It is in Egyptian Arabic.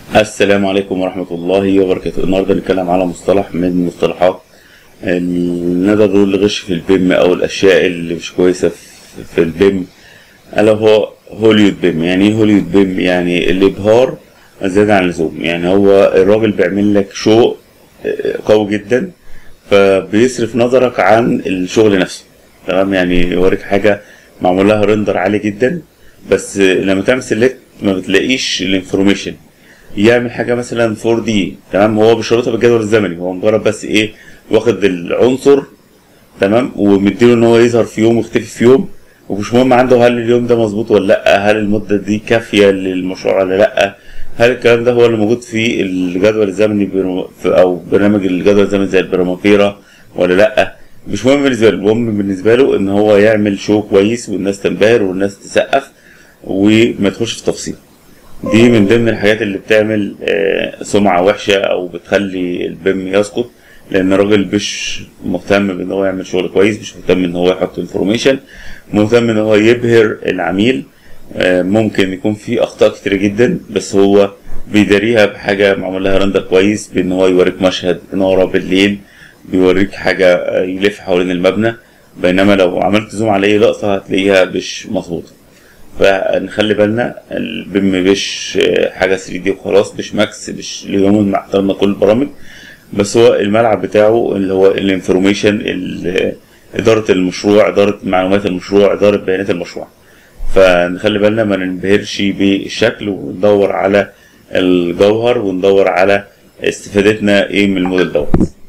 السلام عليكم ورحمة الله وبركاته النهاردة نتكلم على مصطلح من مصطلحات ال- نقدر نقول الغش في البيم أو الأشياء اللي مش كويسة في- في البيم ألا هو هوليود بيم يعني إيه هوليود بيم يعني الإبهار زيادة عن اللزوم يعني هو الراجل بيعمل لك شو آه، قوي جدا فبيصرف نظرك عن الشغل نفسه تمام يعني يوريك حاجة معمول لها ريندر عالي جدا بس لما تعمل سيلكت ما بتلاقيش الانفورميشن يعمل حاجه مثلا 4 دي تمام هو بيشرطها بالجدول الزمني هو مجرد بس ايه واخد العنصر تمام ومديله ان هو يظهر في يوم ويختفي في يوم ومش مهم عنده هل اليوم ده مظبوط ولا لا هل المده دي كافيه للمشروع ولا لا هل الكلام ده هو اللي موجود في الجدول الزمني برم- في- او برنامج الجدول الزمني زي البرامافيرا ولا لا مش مهم بالنسبه له المهم بالنسبه له ان هو يعمل شو كويس والناس تنبهر والناس تسقف وما تخش في تفصيل دي من ضمن الحاجات اللي بتعمل آه، سمعة وحشة أو بتخلي البيم يسقط لأن الراجل مش مهتم بإن هو يعمل شغل كويس مش مهتم إن هو يحط انفورميشن مهتم إن هو يبهر العميل آه، ممكن يكون في أخطاء كتير جدا بس هو بيداريها بحاجة معمول لها رندر كويس بإن هو يوريك مشهد نارة بالليل بيوريك حاجة آه، يلف حوالين المبنى بينما لو عملت زوم على أي لقطة هتلاقيها مش مظبوطة فنخلي بالنا البيم مش حاجه 3 دي وخلاص مش ماكس مش اليوم مع احترامنا كل البرامج بس هو الملعب بتاعه اللي هو الانفورميشن اداره المشروع اداره معلومات المشروع اداره بيانات المشروع فنخلي بالنا ما ننبهرش بالشكل وندور على الجوهر وندور على استفادتنا ايه من الموديل دوت